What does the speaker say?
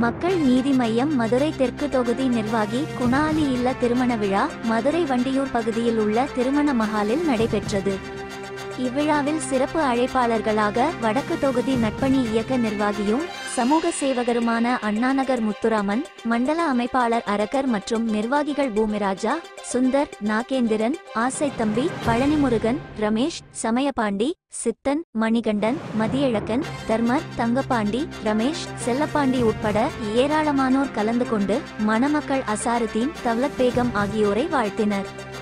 மக்கள் நீதி மையம் மதுரை தெற்கு தொகுதி நிர்வாகி குணாலி இல்ல திருமண விழா மதுரை வண்டியூர் பகுதியில் உள்ள திருமண மஹாலில் நடைபெற்றது இவ்விழாவில் சிறப்பு அழைப்பாளர்களாக வடக்கு தொகுதி நட்பணி இயக்க நிர்வாகியும் சமூக சேவகருமான அண்ணாநகர் முத்துராமன் மண்டல அமைப்பாளர் அரக்கர் மற்றும் நிர்வாகிகள் பூமிராஜா சுந்தர் நாகேந்திரன் ஆசை தம்பி பழனிமுருகன் ரமேஷ் சமயபாண்டி சித்தன் மணிகண்டன் மதியழகன் தர்மர் தங்கபாண்டி ரமேஷ் செல்லப்பாண்டி உட்பட ஏராளமானோர் கலந்து கொண்டு மணமக்கள் அசாருதீன் தவ்லத் பேகம் ஆகியோரை வாழ்த்தினர்